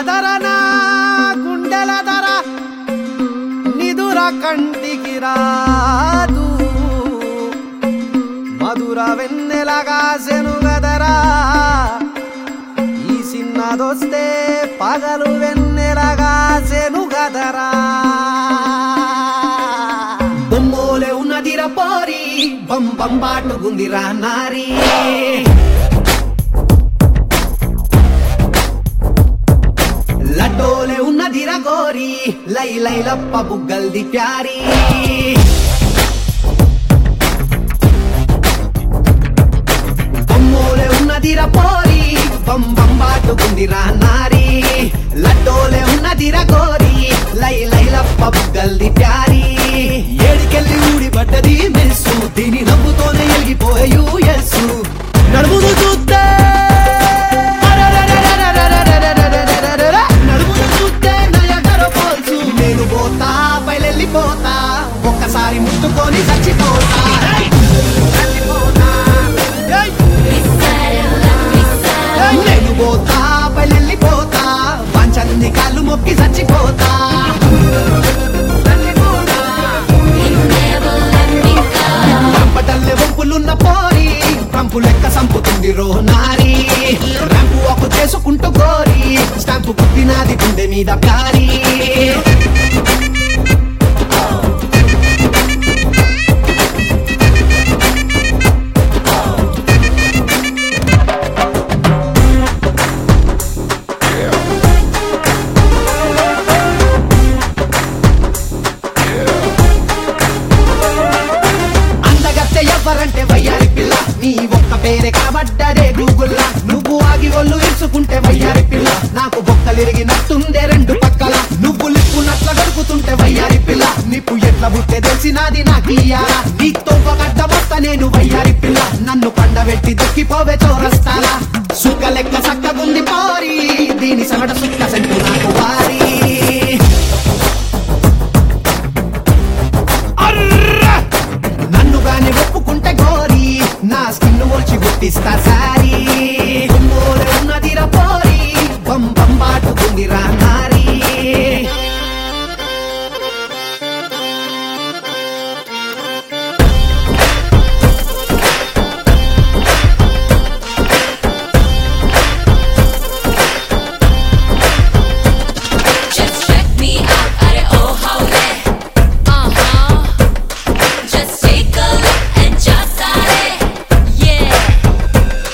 ధర నా గుండెల ధర నిదుర కంటికి రాదు మధుర వెన్నెలగా సెనుగదరా ఈ సిన్నదొస్తే పగలు వెన్నెలగా సెనుగదరా బొమ్మోలే ఉన్నదిరా పోరి బం బం బాటుకుందిరా నారీ లడ్డోలే ఉన్నదిరా గోరి లై లై లప్ప బుగ్గల్ది ప్యారీ బొమ్మోలే ఉన్నదిరా పోరి బం బం బాటుకుందిరా నారీ లడ్డోలే ఉన్నదిరా గోరి లై లై లప్ప బుగ్గల్ది ప్యారీ ఏడికెళ్ళి ఊడి పడ్డది మెస్సు దీని నవ్వుతోనే ఎగిపోయే యూఎస్సు నడుమును చూస్తే నడుమును చూస్తే నయగర పోల్చు నేను పోతా బయలెళ్ళిపోతా ఒక్కసారి ముట్టుకొని చచ్చిపోతా చచ్చిపోతా నేను పోతా బయలెళ్ళిపోతా పంచన్ని కాళ్ళు మొక్కి చచ్చిపోతా చచ్చిపోతా రంపటల్లె వంపులున్న పోరి రంపు లెక్క సంపుతుంది రో నారి రంపు ఒక చేసుకుంటూ గోరి స్టాంపు పుట్టినది గుండె మీద కారి అందగత్తె ఎవ్వరంటే వయ్యారి పిల్ల నీ ఒక్క పేరే కనబడ్డదే గూగుల్లా నువ్వు ఆగి ఒళ్ళు ఇరుచుకుంటే వయ్యారి పిల్ల నాకు బొక్కలిరిగినట్టుందే రెండు పక్కల నువ్వు లిప్పునట్ల గడుపుతుంటే వయ్యారి పిల్ల నిప్పు ఎట్ల బుట్టే తెలిసినది నాకియ్యాలా నీతో గడ్డ మొత్త నేను వయ్యారి పిల్ల నన్ను పండబెట్టి దొక్కిపోవే చోరస్తాలా సుక్క లెక్క సక్కగుంది పోరి దీని సగట సుక్క సెంటు నాకు వారి నన్ను గాని ఒప్పుకుంటే గోరి నా స్కిన్ ఒలిచి గుర్తిస్తా సారీ కొమ్మోలే ఉన్నదిరా పోరి బం బం బాటుకుందిరా నారీ Just check me out, अरे ओ हाउले Uh-huh Just take a look and just सारे Yeah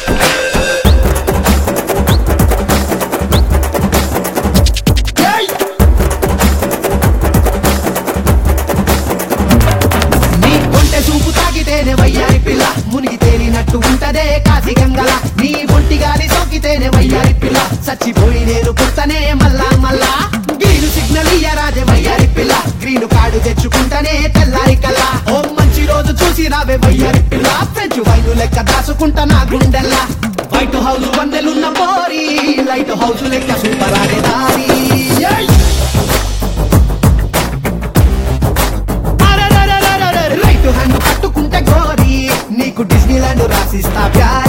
నీ కొంటె చూపు తాకితేనే వయ్యారి పిల్ల మునిగి తేలినట్టు ఉంటదే కాసి గంగల నీ ఒంటి గాలి సోకితేనే వయ్యారి పిల్ల చచ్చిపోయి నేను పుట్టనే మల్లా మల్లా గ్రీను సిగ్నల్ ఇయ్యరాదే వయ్యారి పిల్ల గ్రీను కార్డు తెచ్చుకుంటనే తెల్లారి కల్లా ఓ మంచి రోజు చూసి రావే వయ్యారి పిల్ల ఫ్రెంచ్ వైను లెక్క దాచుకుంటా నా గుండెల్లా వైట్ హౌస్ వందెలున్న పోరి లైట్ హౌస్ లెక్క సూపర్ ఆడే దారి ఏయ్! రైట్ హ్యాండ్ పట్టుకుంటే గోరి నీకు డిస్నీలాండ్ రాసిస్తా ప్యారి